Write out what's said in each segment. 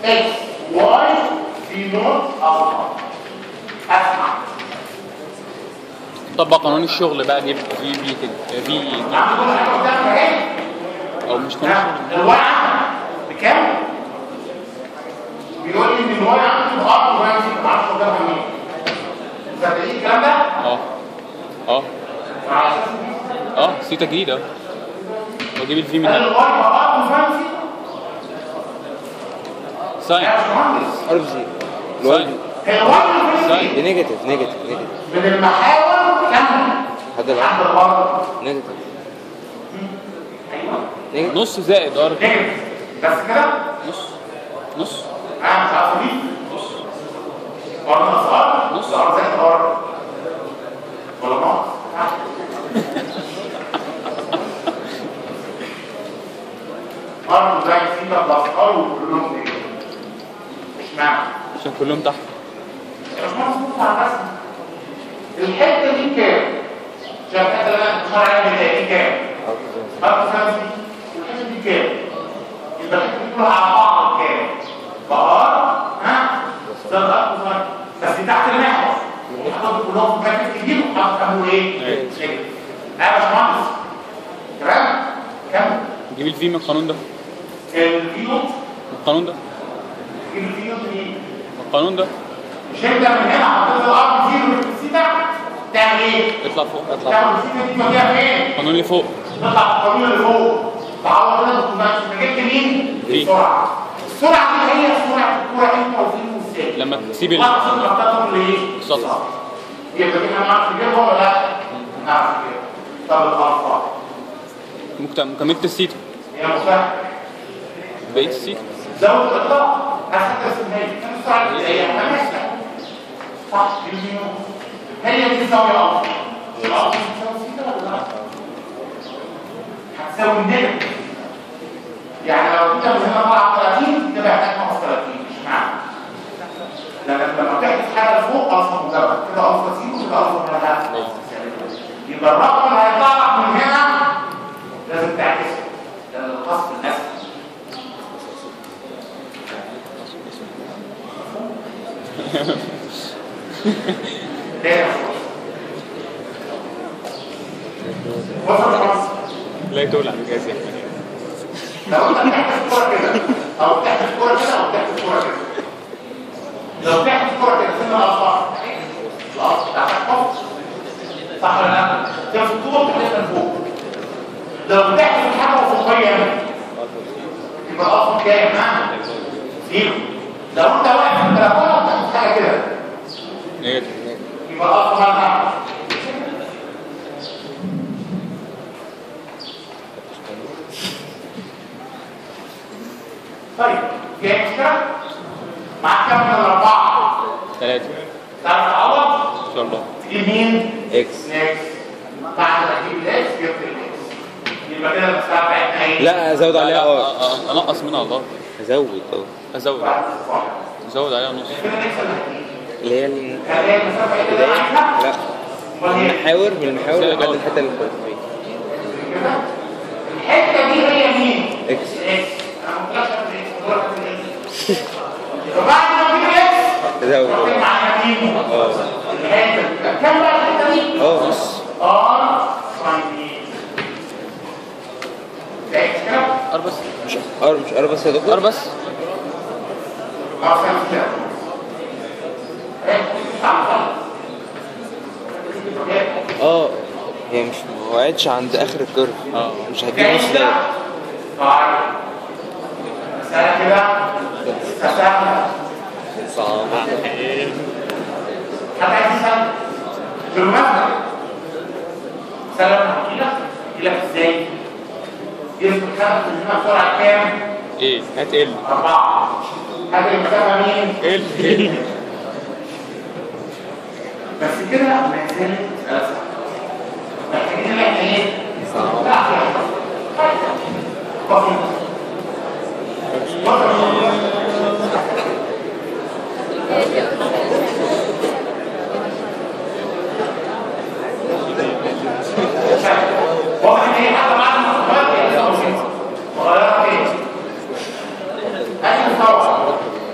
اكس واي في نوت اصفر اسمع طبق قانون الشغل بقى جيب في في كده في عندي كل حاجه قدامك اهي او مش قانون الشغل الواي عندك بكام؟ بيقول لي ان الواي عندي بأرض الواي عندي ما اعرفش قدامها مين مصدقين الكلام ده؟ اه اه على اساس اه سيتا جديد اه واجيب الفي هل منها الواي بأرض الواي عندي؟ ساين يا باشمهندس ار بي سي ساين هي الواي اللي ساين دي نيجاتيف نيجاتيف نيجاتيف من المحاور كم؟ لحد الأرض. لحد الأرض نيجاتيف ايوه نيجاتيف نص زائد ار نيجاتيف بس كده؟ نص نص انا مش عارف اجيب نص ولا ناقص ار نص. ار زائد ار ولا ناقص ار زائد سيتا بلس ار وكلهم ايه اشمعنى عشان كلهم تحت مش مظبوط على الرسم الحته دي كام شايف الحته اللي انا بشار عليها دي كام ار خمسة الحته دي كام يبقى الحته دي كلها على بعض كام بار ها ده الار كوزاين بس دي تحت المحور الحاجات دي كلهم في مكان كبير وحاطط كانوا ايه أيوة. نيجاتيف يا باشمهندس تمام كم جيب الفي من القانون ده الفيو من القانون ده الفيو دي من القانون ده مش انت من هنا حطيت الار زيرو في السيتا تعمل ايه؟ اطلع فوق اطلع تعمل فوق السيتا دي مكانها فين؟ القانون اللي فوق تطلع القانون اللي فوق تعوض كده بالكوماش جبت مين؟ في. السرعه السرعه دي هي سرعه الكوره انت وفين والسالب لما تسيب ال- واحد صفر بتاعتهم لايه؟ السطح. يبقى دي احنا نعرف نجيبها ولا لا؟ نعرف نجيبها طب الالفا مكت- مكملة السيتا هي مساحه بقية السيتا زود الاطلاق هتحدث النهايه كان السرعه دي هي ماشيه صح بالمليون هي دي الزاويه الالفا الالفا بتساوي سيتا ولا لا؟ هتساوي النيجاتيف يعني لو انت من هنا طلع 30 كده محتاج ناقص 30 مش معنى لان لما تحدث حاجه لفوق الفا مجرد كده الفا زيرو كده الفا ولا لا يبقى الرقم اللي هيطلع لك من هنا لازم تعكسه لان الخاص بالاسفل تاني وصل خلاص لا تولع بجاز يا احمد لو انت بتحكي الكوره كده او بتحكي الكوره كده او بتحكي الكوره كده لو بتحكي الكوره كده فين الاصفار الاصفار بتاعتك فوق صح ولا لا تمسك الكوره بتحكي من فوق لو بتحكي في حاجه افقيه يبقى الاصفار كام ها زيرو لو انت واقف في البلكونه بتحكي حاجه كده نيجاتيف يبقى الاصفار مالها طيب في مشكله معاك كام من الاربعه ثلاثة تعرف تعوض ان شاء الله تجيب مين اكس الاكس بعد ما تجيب الاكس جبت الاكس يبقى كده المساحه بتاعتنا ايه لا ازود لا، عليها لا، ار أ- أ- انقص منها الله ازود اه ازود بعد الصفر. ازود عليها نص كده الاكس اللي هتيجي اللي هي ال- هتلاقي المسافه ايه اللي معاك لا امال هي المحاور من المحاور زائد لحد ار. الحته اللي فوق كده الحته دي هي مين اكس الاكس انا ما قلتلكش الاكس بقول لك الاكس فبعد ما تجيب الاكس ازود تحط اه معاها مين اه الحته دي كام بقى الحته دي اه نص ار ساين ده اكس كده ار بس مش ار مش ار بس يا ار دكتور بس ار ساين كده ايه تعال اه هي مش ما وقعتش عند اخر الكيرف اه مش هتجيب نص دايره طيب مسألة كده تسامح صعب حتى عايز يسأل بالمناسبة سلام هحكي لك احكي لك ازاي يثبت خمس الجماعة بسرعة كام؟ ايه هات ال أربعة هذه المسافة مين؟ ال بس كده ما زالت مسألة صعبة محتاجين ان احنا ايه؟ صعب. لا بسيط واضح ان هي حتى بعد ما صغيرت هي لسه بسيطة. صغيرة ايه؟ أي مستوى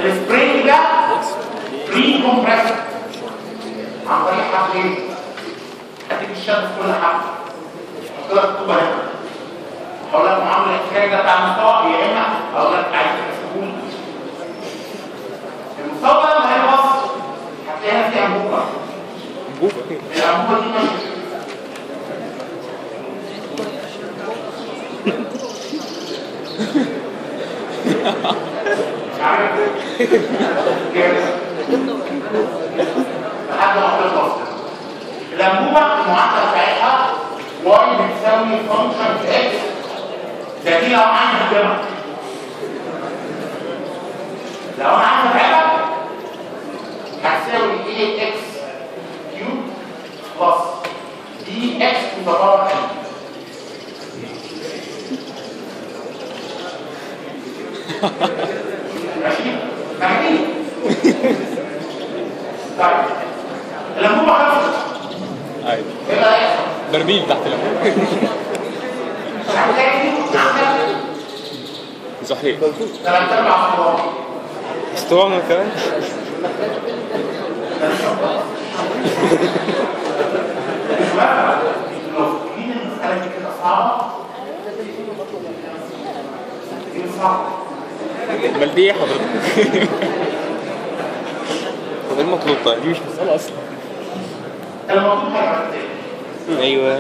السبرينج ده بري كومبريس عن طريق حرف ايه؟ هتيجي الشد في كل حرف حط لك الطوبه هنا هقول لك معامل الاحتكاك ده بتاع المستوى يا اما اقول لك عايز تحسبه المستوى ده لما هيبص هتلاقيها فيه انبوبه انبوبه الانبوبه دي ماشيه مش عارف كده لحد ما تخلص الانبوبه المعادله بتاعتها واي بتساوي فانكشن في اكس ده دي لو انا عايز احسبها لو انا عايز احسبها هتساوي ايه اكس كيوب بلس دي اكس تو ذا باور ان ماشي فاهمين طيب الانبوبه خلصت ايوه ايه اللي هيحصل برميل تحت الانبوبه هتلاقي دي عندك صحيح ثلاث ارباع خطوات اسطوانة كمان لو فاكرين المسألة دي كده صعبة دي صعبة امال دي ايه حضرتك؟ طب ايه المطلوب طيب؟ دي مش مسألة اصلا الموضوع هيبقى ازاي؟ ايوه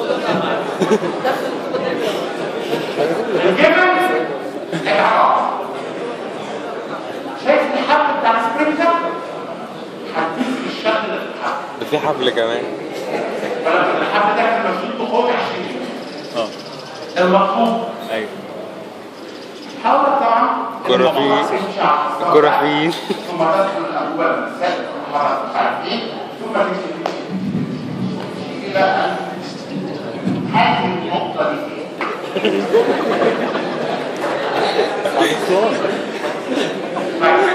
الجبن هيبقى حرام شايف الحبل بتاع السبرينج ده؟ هتديك الشكل اللي في الحبل ده في حبل كمان فلما الحبل ده كان مشدود بخوف 20 اه المطلوب ايوه حاول طبعا الكرة فيه. الكرة فيه. ثم تدخل الابواب السد مرة مش عارف ايه ثم تمشي الى ان هذه النقطة دي طيب.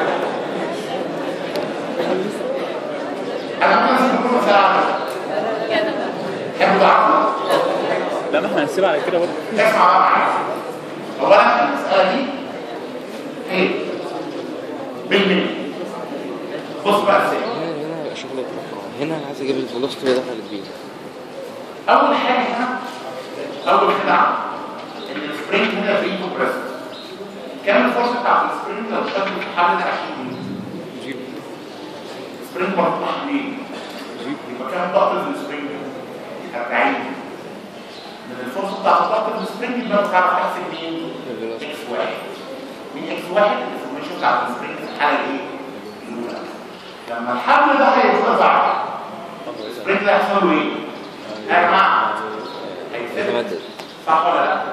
انا ممكن اسيب كل مسألة تحبوا تعرفوا لا ما احنا هنسيبها على كده برضه اسمع بقى معايا اولا المساله دي ايه بالملي بص بقى ازاي هنا هنا شغل الأرقام. هنا عايز اجيب الفلوسيتي اللي دخلت بيه اول حاجه هنا اول خدعه ان السبرينج هنا فري كومبريس كام الفرصه بتاعت السبرينج لو شد في الحبل ده 20 جيب السبرينج مرفوع ليه؟ يبقى كام ضغط السبرينج 40 من الفرصه بتاعت ضغط السبرينج يبقى بتعرف تحسب مين؟ الفيلوسيتي. اكس واحد من اكس واحد الانفورميشن بتاعت السبرينج في الحاله ايه؟ الاولى لما الحبل ده هيترفع السبرينج ده هيحصل له ايه؟ يا جماعه هيتثبت يتمدد صح ولا لا؟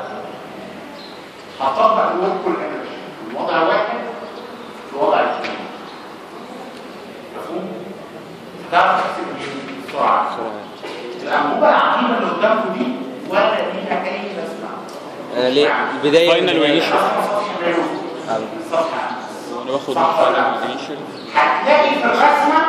هطبق الورك والانرجي في وضع واحد في وضع اثنين مفهوم؟ هتعرف تحسب مين؟ بسرعه بسرعة الانبوبه العجيبه اللي قدامكم دي ولا ليها اي لازمه انا ليه البداية Final وinitial. الصفحه وانا باخد صح ولا لا؟ الانيشال هتلاقي في الرسمه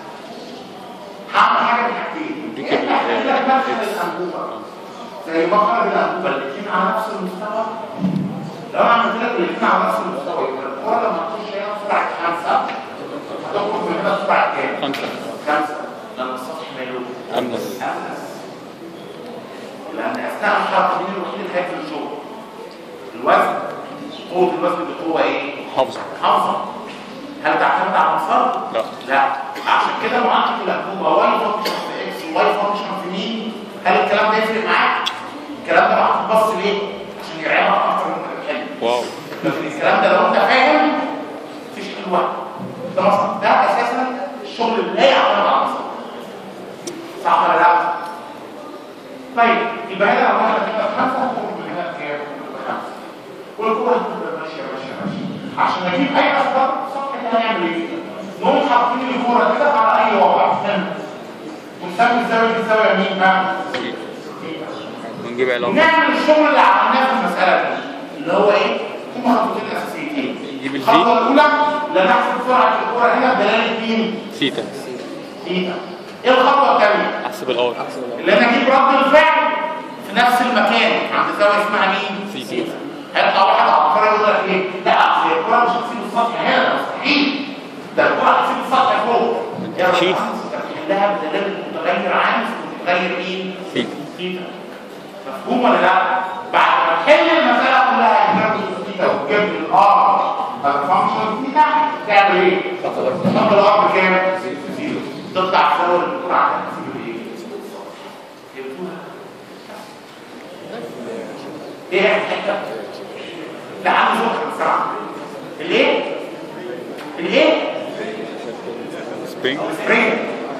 هعمل حاجه من حاجتين دي يا اما كده هخلي لك مدخل الانبوبه زي مخرج الانبوبه الاثنين على نفس المستوى لو انا عملت لك الاثنين على نفس المستوى يبقى الكوره لما تخش هنا بسرعه خمسه هتخرج من هنا بسرعه كام؟ خمسة خمسه لما السطح ما يلوث أمس أمس لأن أثناء الحركة مين الوحيد اللي هيفرق الشغل؟ الوزن قوة الوزن بقوة إيه؟ حافظة حافظة هل تعتمد على المسار؟ لا لا عشان كده معادلة الأنبوبة واي فانكشن في إكس وواي فانكشن في مين؟ هل الكلام ده يفرق معاك؟ الكلام ده محطوط بس ليه؟ عشان يرعبك أكتر من أنت بتحل واو لكن الكلام ده لو أنت فاهم مفيش حل واحد ده مثلا ده أساسا الشغل اللي لا يعتمد على المسار صح ولا لا؟ طيب يبقى هنا لو احنا كده خمسه هنخرج من هنا كام؟ بخمسه والكوره هتبقى ماشيه ماشيه ماشيه عشان نجيب اي اخبار صح احنا هنعمل ايه؟ نقوم حاطين الكوره كده على اي وضع هنا ونسمي الزاويه دي زاويه مين بقى؟ ونجيب علاقة نعمل الشغل اللي عملناه في المساله دي اللي هو ايه؟ هم خطوتين اساسيتين نجيب الفي. الخطوه الاولى لنحسب سرعه الكوره هنا بدلاله مين؟ ثيتا ثيتا ايه الخطوه الثانيه؟ احسب الار اللي انا اجيب رد الفعل في نفس المكان عند زاويه اسمها مين؟ سيتا. هيطلع واحد عبقري يقول لك ايه؟ لا اصل الكوره مش هتسيب السطح هنا ده مستحيل ده الكره هتسيب السطح فوق يا شيل. بتحلها بدليل متغير عام متغير مين؟ ثيتا. ثيتا مفهوم ولا لا؟ بعد ما تحل المساله كلها هتجيب ثيتا وتجيب لي الار الفانكشن ثيتا تعمل ايه؟ تحط الار بكام؟ زيرو تطلع فوق الكره عشان تسيب ايه؟ جبتوها ايه الحته؟ لا عامل زوجها بسرعه الايه؟ الايه؟ سبرينج سبرينج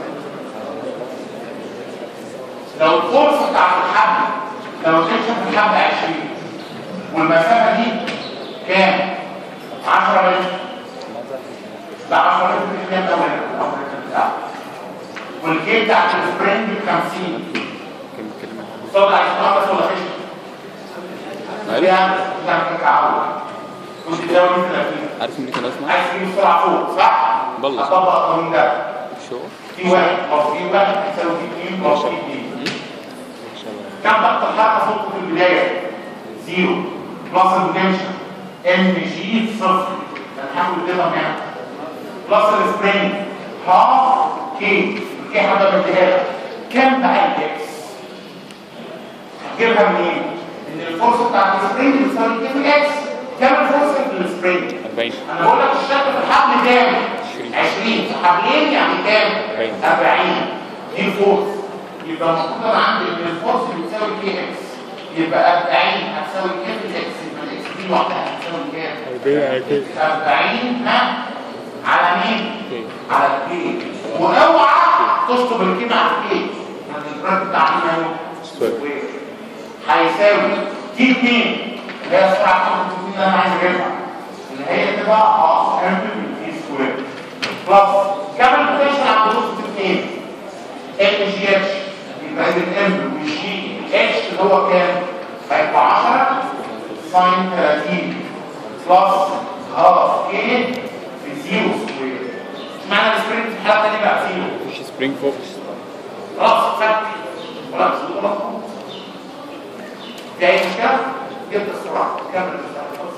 لو الفرصه بتاعت الحبل لو تكشف الحبل 20 والمسافه دي كام؟ 10 متر لا 10 متر دي كام ده والكيب بتاعت السبرينج ب 50 كم كلمة صوت عايز تنقص ولا خشن؟ عارف يعني تعمل تعود كنت تزود 30 عارف مين كان اسمه؟ عايز تجيب السرعه فوق صح؟ بالله. هطبق القانون ده شو؟ في واحد او في واحد هيساوي في اثنين او في اثنين كم ضغط الحركه فوق في البدايه؟ زيرو بلس البوتنشال ام جي صفر هنحاول نكتبها هنا بلس السبرينج هاف كي كي حاجه بديها لك كم بقى الاكس؟ هتجيبها منين؟ ان الفورس بتاعت السبرينج بتساوي كي في اكس كم الفورس في السبرينج؟ 40 انا بقول لك الشكل في الحبل كام 20 في حبلين يعني كام 40. 40 دي الفورس يبقى المفروض انا عندي ان الفورس بتساوي كي اكس يبقى 40 هتساوي كي في الاكس يبقى الاكس دي لوحدها هتساوي كام 40 ها على مين على الكي واوعى تشطب الكي مع الكي لان البراند بتاع مين اهو سكوير. هيساوي تي 2 اللي هي السرعه بتاعت التي اللي انا عايز اجيبها اللي هي تبقى هاف ام تي سكوير بلس كام البوتنشال عند نص 2 ام جي اتش يبقى الام والجي اتش اللي هو كام؟ هيبقى 10 ساين 30 بلس هاف كي في زيرو سكوير معنى السبرينج في الحاله الثانيه بقى زيرو مفيش سبرينج فوق خلاص خدت خلاص خلاص في اي مشكله جبت السرعه كمل المسألة.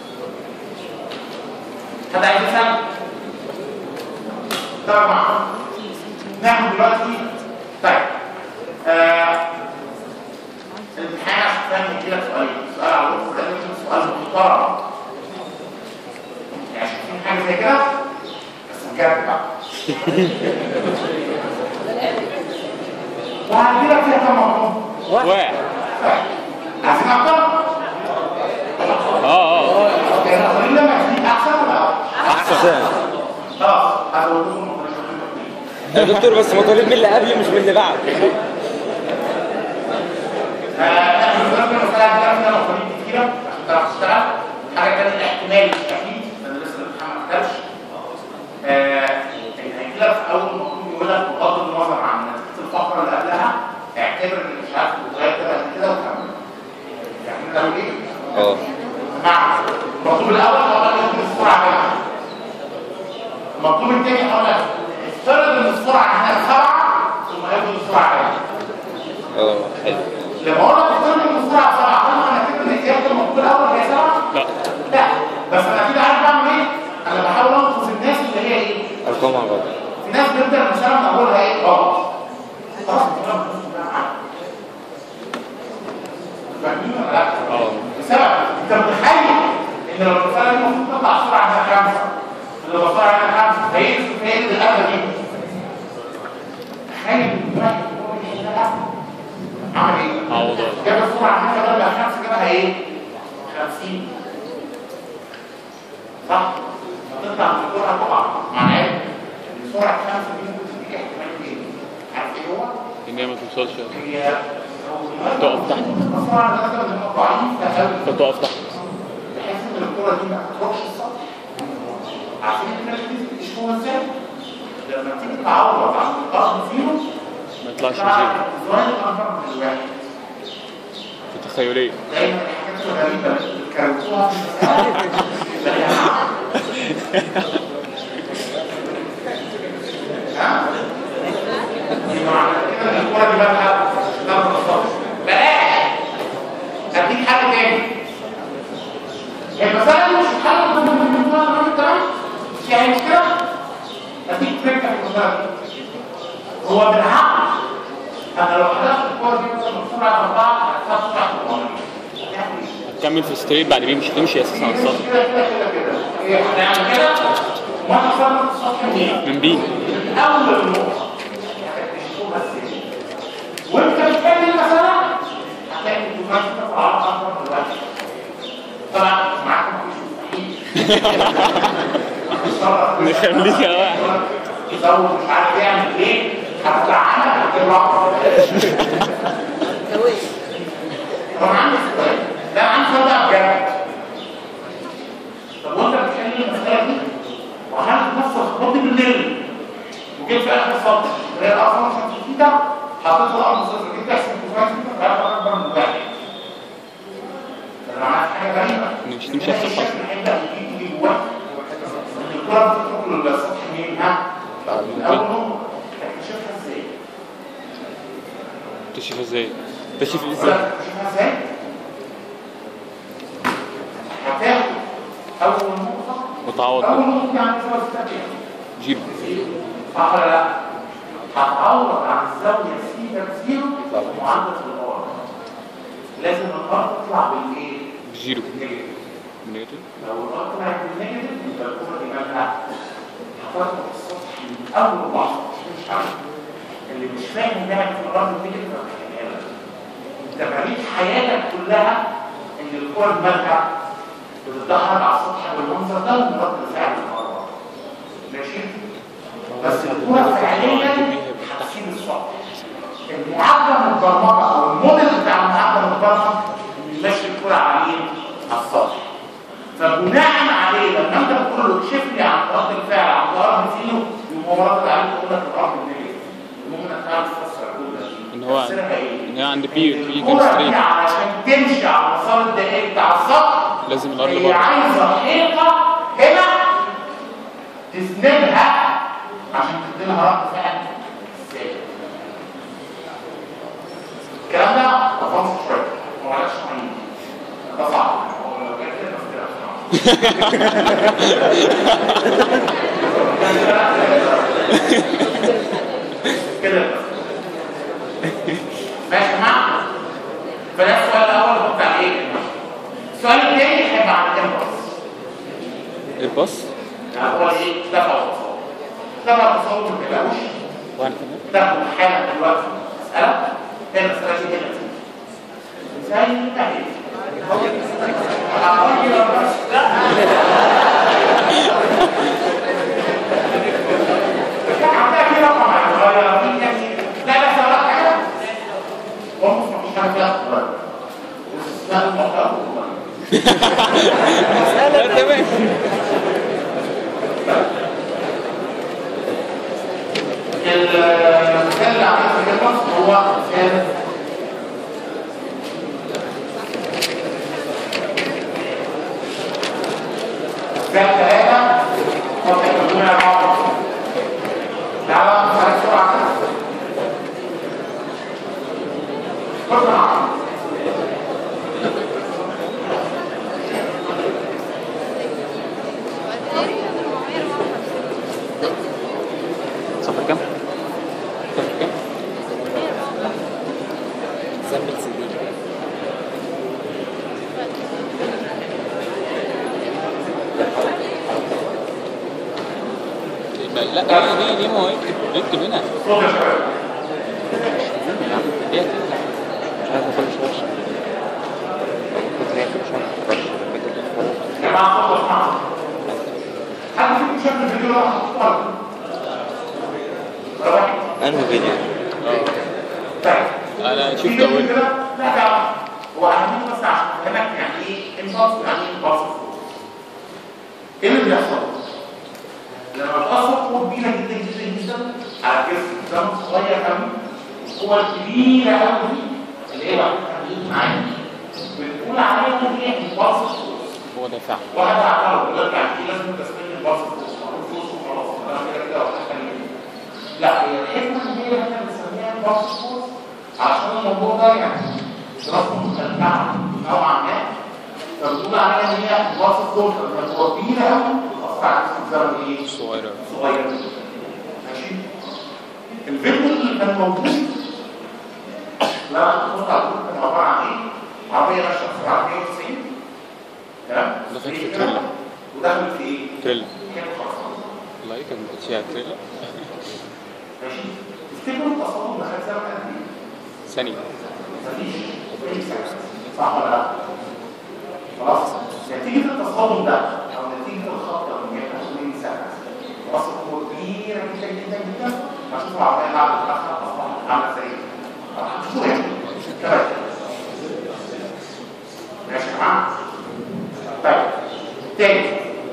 حد عايز يسال طبعا ناخد دلوقتي طيب آه، الامتحان عشان فاهم يجي لك سؤالين سؤال على الوقت ده لازم سؤال محترم يعني شايفين حاجه زي كده بس بجد بقى وهدي لك فيها كم مطلوب واحد عايزين اكتر اه اه التقرير لما يزيد احسن ولا احسن خلاص هقول لكم يا دكتور بس مطالب من اللي قبل مش من اللي بعد احنا بنذكر المساله دي عندنا مصاريف كتيره عشان تعرف تشتغل حاجه كانت الاحتمال الشديد لان لسه الامتحان ما اتكتبش هيجي لك في اول مطلوب يقول لك بغض النظر عن نتيجه الفقره اللي قبلها اعتبر ان مش عارف الولايات كده قد كده وكمل يعني لو ايه؟ اه مع المطلوب الاول هقول لك يمكن السرعه كام المطلوب الثاني هقول لك افترض ان السرعه هنا سبعه ثم هيفضل السرعه كام اه حلو لما اقول لك افترض ان السرعه سبعه هل انا كده ان اجابه المطلوب الاول هي سبعه؟ لا لا بس انا كده عارف بعمل ايه؟ انا بحاول انقذ الناس اللي هي ايه؟ ارقام على بعض في ناس بتبدا المساله من اولها ايه؟ غلط خلاص انت بقى بتبص بقى معاك. فاهمين ولا لا؟ اه بسبب انت متخيل ان لو المساله دي المفروض تطلع السرعه هنا خمسه لو السرعه هنا خمسه هينزل فين القفله دي تخيل ان واحد هو اللي هنا عمل ايه؟ عوض جاب السرعه هنا بدل ما خمسه جابها ايه؟ 50 صح؟ هتطلع من السرعه تقع معناه ان السرعه خمسه دي ممكن تديك احتمال ايه؟ عارف ايه هو؟ ان هي ما توصلش هي تقف تحت. السرعه ده مثلا ضعيفه قوي فتقف تحت بحيث ان الكرة دي ما تروحش السطح عشان كده بتنزل تشوفها ازاي لما تيجي تعوض عن الارض فيهم ما يطلعش تطلع زي الديزاين اكبر من الواحد في تخيلية دايما الحاجات الغريبه اللي بتكروتوها في المسألة بلاقيها ها؟ يبقى معنى كده ان الكرة دي بقى ضرب السطح بلاش اديك حل تاني المسألة دي مش حل من الراجل تمام يعني مش كده في تركه في المساله دي هو بالعقل انا لو حدثت الكوره دي مثلا بسرعه اربعه هتحط سرعه 400 هتعمل ايه؟ هتكمل في ستريت بعد بيه مش هتمشي اساسا على السطح كده كده كده كده ايه هنعمل كده وانا صرت السطح منين؟ من بي من اول نقطه هتكتشفوها ازاي وانت بتحل المساله هتلاقي الدكتور في علاقه اكبر دلوقتي طبعا معاكم مفيش مستحيل نخليها واحد يزود مش عارف يعمل ايه هتزعلك هتجرب طب انا عندي سؤال لا عندي سؤال بقى بجد طب وانت بتحل المساله دي وعملت نفس الخطوط دي بالليل وجيت في اخر سطر اللي هي الارقام عشان تيتا حطيت الارض صفر جيت تحسب كويس جدا بقى اكبر من واحد انا عملت حاجه غريبه مش تمشي على السطح. هيبدا يجي جواك الكره بتدخل للسطح منين ها؟ من اول نقطه تكتشفها ازاي؟ تكتشف ازاي تكتشف ولا ازاي تكتشفها ازاي؟ هتاخد اول نقطه وتعوض اول بقى. نقطه يعني زاويه ستة جيرو صح ولا لا؟ هتعوض عن الزاويه سيتا بزيرو معدل الار لازم الار تطلع بالايه؟ جيرو بالنيجاتيف نيجاتيف لو الار طلعت بالنيجاتيف يبقى الكره دي مالها هترفع السطح من اول لحظه مش عارف اللي مش فاهم ده في الارض النيجاتيف ما بتفهمها لك. انت بنيت حياتك كلها ان الكره دماغها بتتدحرج على السطح بالمنظر ده ومن رد الفعل الكهرباء ماشي بس الكره فعليا هتسيب السطح المعدل البرمجه او الموديل بتاع المعدل البرمجه بيمشي الكره عليه على السطح فبناء عليه لما انت بتقول له اكشف لي عن رد الفعل عن ضرب فيه يقوم رد عليك يقول لك الارض النيجاتيف ممكن انك تعرف تفسر الجمله دي ان هو تفسيرها ايه؟ ان هي عند بي بي الكرة دي كونستريت علشان تمشي على المسار الدائري بتاع السطح لازم الارض هي برضه عايزه حيطه هنا تسندها عشان تدي لها رد فعل ثابت. الكلام ده افانس شويه ما ولاش مهم ده صعب هو لو كان كده بس كده كده ماشي معاك فده السؤال الاول هو بتاع ايه السؤال الثاني هيبقى عن الامبلس الباص يعني هو ايه دفع وتصور دفع وتصور ما تقلقوش واحد كمان تاخد حاله دلوقتي مساله هي المساله دي هنا زي ما هي هتلاقي في رقم هيتغير في يعني لا لا سؤال حاجه هو مش مفيش حاجه فيها تتغير واستثناء المعتبر لا تمام المثال اللي عملته في مصر هو مثال مثال ثلاثة صفحة 854 تعالى نسألك بسرعة كده بسرعة صفر كام؟ صفر كام؟ سامبل سي دي يبقى لا دي دي دي ما هو يكتب يكتب هنا صوت يا شباب دي مش عارف كل شويه كنت رايح مش عارف يا جماعة صوت اسمعوا حد فيكم شاف الفيديو ده واحد ولا واحد انهي فيديو طيب انا في شفت فيديو اول كده لا تعرف هو عايزين بس عشان افهمك يعني ايه امبلس يعني ايه امبلس ايه اللي بيحصل؟ لما بتأثر قوة كبيرة جدا جدا جدا على جسم دم صغير قوي القوة الكبيرة قوي دي اللي هي واحد خليل معايا بنقول عليها ان هي امبلس هو ده فعل واحد اعترض يقول لك يعني في لازم تسميه الباص فلوس وخلاص انا كده كده ولا حاجه لا هي الحكمه ان هي احنا بنسميها الباص فلوس عشان الموضوع ده يعني دراسه متنوعه نوعا ما فبنقول عليها ان هي الباص فلوس لما تبقى كبيره قوي بتاثر على جسم الزمن ايه؟ صغيرة صغير جدا الفيديو اللي كان موجود لا كنت هقول كان عباره عن ايه؟ عربيه ماشيه بسرعه 190 تمام؟ دخلت في هي تريلا. كده، ودخلت في ايه؟ تريلا كانت خرسانه والله كان فيها تريلا ماشي؟ تفتكروا التصادم ده خد زمن قد ايه؟ ثانية مفيش أي سنة. صح ولا لا؟ خلاص؟ نتيجة التصادم ده أو نتيجة الخطة اللي هي 20 سنة خلاص الأمور كبيرة جدا جدا جدا هتشوفوا العربية بعد الأخرى أصبحت عاملة ازاي؟ هتشوفوا يعني كمان ماشي يا جماعة؟ طيب تاني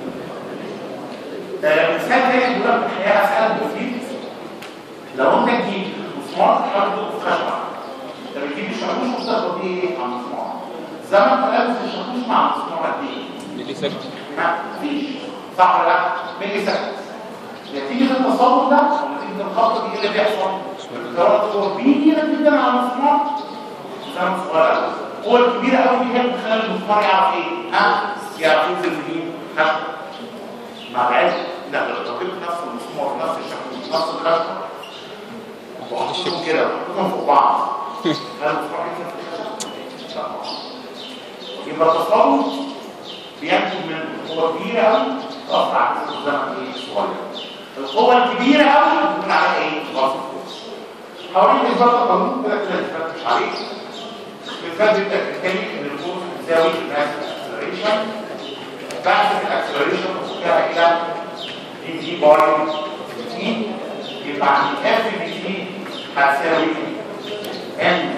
آه، مثال تاني بيقول لك الحقيقة أسأل مفيد لو أنت تجيب مسمار تحطه في خشبة انت بتجيب الشاكوش وتاخد ايه على المسمار زمن تلامس الشاكوش مع المسمار قد ايه؟ ملي سكند ما فيش صح ولا لا؟ ملي سكند نتيجة التصادم ده ونتيجة الخط دي ايه اللي بيحصل؟ الكهرباء تدور كبيرة جدا على المسمار زمن صغير قوي القوة الكبيرة قوي دي هي اللي بتخلي المسمار يعرف ايه؟ ها؟ يعرف ينزل في مين؟ خشبة مع العلم لا لو جبت نفس المسمار نفس الشاكوش نفس الخشبة وحطهم كده وحطهم فوق بعض هل المسمار ينزل في الخشبة؟ لا يبقى التصادم بينتج من قوة كبيرة قوي تأثر على الزمن ايه صغير القوة الكبيرة قوي بتكون عليها ايه؟ ضغط حوالين إثبات القانون كده كده نتفتش عليه بنثبت التكنيكالي ان الفورس بتساوي الماس اكسلريشن بحث الاكسلريشن بتساوي الى دي تي باي تي يبقى عندي اف دي تي هتساوي ان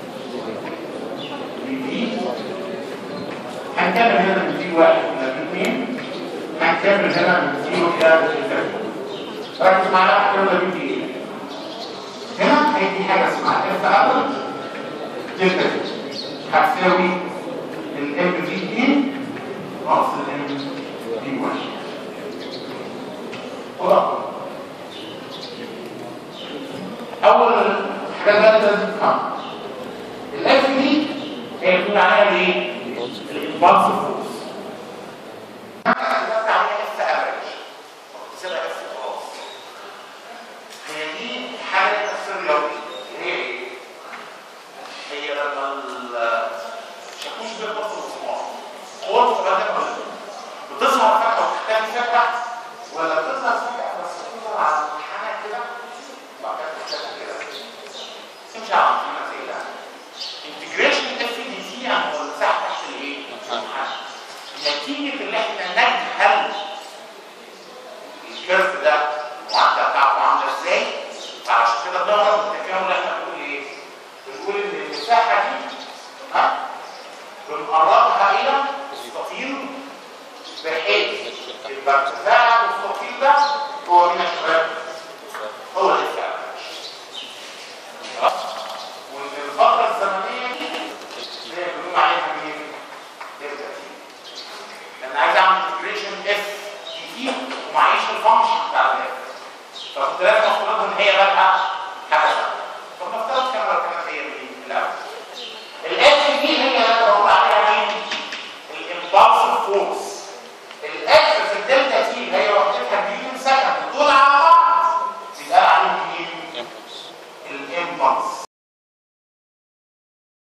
دي تي هنكمل هنا من زيرو واحد إلى اثنين هنكمل هنا من زيرو إلى ثلاثة ركز معايا كده دي ايه هنا هيدي حاجة اسمها اف افرج دلتا هتساوي الام في 2 ناقص الام في 1 خلاص اول حاجه بقى لازم تفهم الاف دي هي بنقول عليها ايه؟ الامبالس فورس بس عليها اف افرج تسيبها اف خلاص هي دي حاجه تفسير رياضي هي ايه؟ هي لما الشاكوش بيخبط في المسمار قوته متبادله ولا لا؟ بتظهر فجاه وتختفي فجاه ولا بتظهر فجاه بس بتظهر على المنحنى كده وبعد كده تختفي كده تمشي على المنحنى زي ده انتجريشن اف دي سي يعني هو المساحه تحت الايه؟ المنحنى نتيجه ان احنا نجهل الكيرف ده المعادله بتاعته عامله ازاي فعشان كده بنهرب من التكامل اللي احنا بنقول ايه؟ بنقول ان المساحه دي ها بنقربها الى مستطيل بحيث يبقى ارتفاع المستطيل ده هو من الشباب هو الارتفاع خلاص؟ وان الفتره الزمنيه دي زي ما بنقول عليها مين؟ دلتا تي لان عايز اعمل انتجريشن اف دي تي ومعيش الفانكشن بتاع الاف فكنت لازم افترض ان هي بقى حاجه ثابته طب نفترض كان لو كانت هي مين؟ الاف الاف دي هي اللي انا بقول عليها مين؟ الامبالس فورس الاف في الدلتا تي هي وحدتها نيوتن سكند دول على بعض بيتقال عليهم مين؟ الامبالس